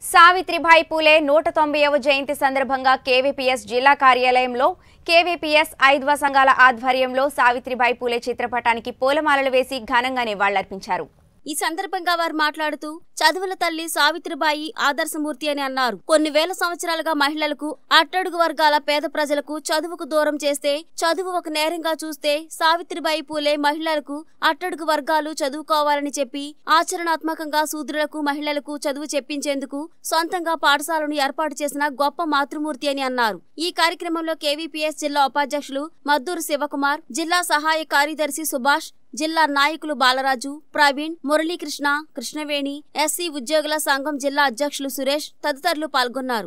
సావిత్రిబాయి పూలే నూట తొంభైవ జయంతి సందర్భంగా కేవీపీఎస్ జిల్లా కార్యాలయంలో కేవీపీఎస్ ఐద్వ సంఘాల ఆధ్వర్యంలో సావిత్రిబాయి పూలే చిత్రపటానికి పూలమాలలు వేసి ఘనంగా నివాళులర్పించారు ఈ సందర్భంగా వారు మాట్లాడుతూ చదువుల తల్లి సావిత్రిబాయి ఆదర్శమూర్తి అని అన్నారు కొన్ని వేల సంవత్సరాలుగా మహిళలకు అట్టడుగు వర్గాల పేద ప్రజలకు చదువుకు దూరం చేస్తే చదువు ఒక నేరంగా చూస్తే సావిత్రిబాయి పూలే మహిళలకు అట్టడుగు వర్గాలు చదువుకోవాలని చెప్పి ఆచరణాత్మకంగా శూద్రులకు మహిళలకు చదువు చెప్పించేందుకు సొంతంగా పాఠశాలను ఏర్పాటు చేసిన గొప్ప మాతృమూర్తి అని అన్నారు ఈ కార్యక్రమంలో కేవీపీఎస్ జిల్లా ఉపాధ్యక్షులు మద్దూరు శివకుమార్ జిల్లా సహాయ కార్యదర్శి సుభాష్ జిల్లా నాయకులు బాలరాజు ప్రవీణ్ మురళీకృష్ణ కృష్ణవేణి ఎస్సీ ఉద్యోగుల సంఘం జిల్లా అధ్యక్షులు సురేష్ తదితరులు పాల్గొన్నారు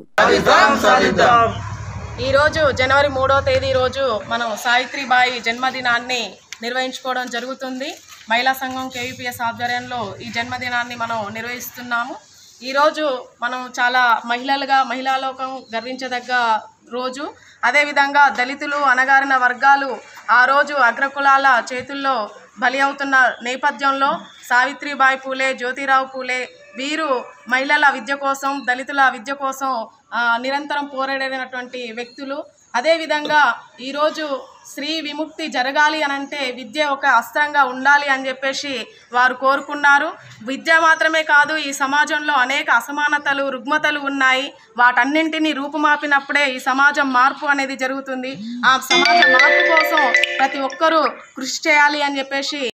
ఈరోజు జనవరి మూడో తేదీ రోజు మనం సావిత్రిబాయి జన్మదినాన్ని నిర్వహించుకోవడం జరుగుతుంది మహిళా సంఘం కేవీపీఎస్ ఆధ్వర్యంలో ఈ జన్మదినాన్ని మనం నిర్వహిస్తున్నాము ఈరోజు మనం చాలా మహిళలుగా మహిళా లోకం గర్వించదగ్గ రోజు అదేవిధంగా దళితులు అణగారిన వర్గాలు ఆ రోజు అగ్రకులాల చేతుల్లో బలి అవుతున్న నేపథ్యంలో సావిత్రిబాయి పూలే జ్యోతిరావు పూలే వీరు మహిళల విద్య కోసం దళితుల విద్య కోసం ఆ, నిరంతరం పోరాడినటువంటి వ్యక్తులు అదేవిధంగా ఈరోజు స్త్రీ విముక్తి జరగాలి అని అంటే విద్య ఒక అస్త్రంగా ఉండాలి అని చెప్పేసి వారు కోరుకున్నారు విద్య మాత్రమే కాదు ఈ సమాజంలో అనేక అసమానతలు రుగ్మతలు ఉన్నాయి వాటన్నింటినీ రూపుమాపినప్పుడే ఈ సమాజం మార్పు అనేది జరుగుతుంది ఆ సమాజ మార్పు కోసం ప్రతి ఒక్కరూ కృషి చేయాలి అని చెప్పేసి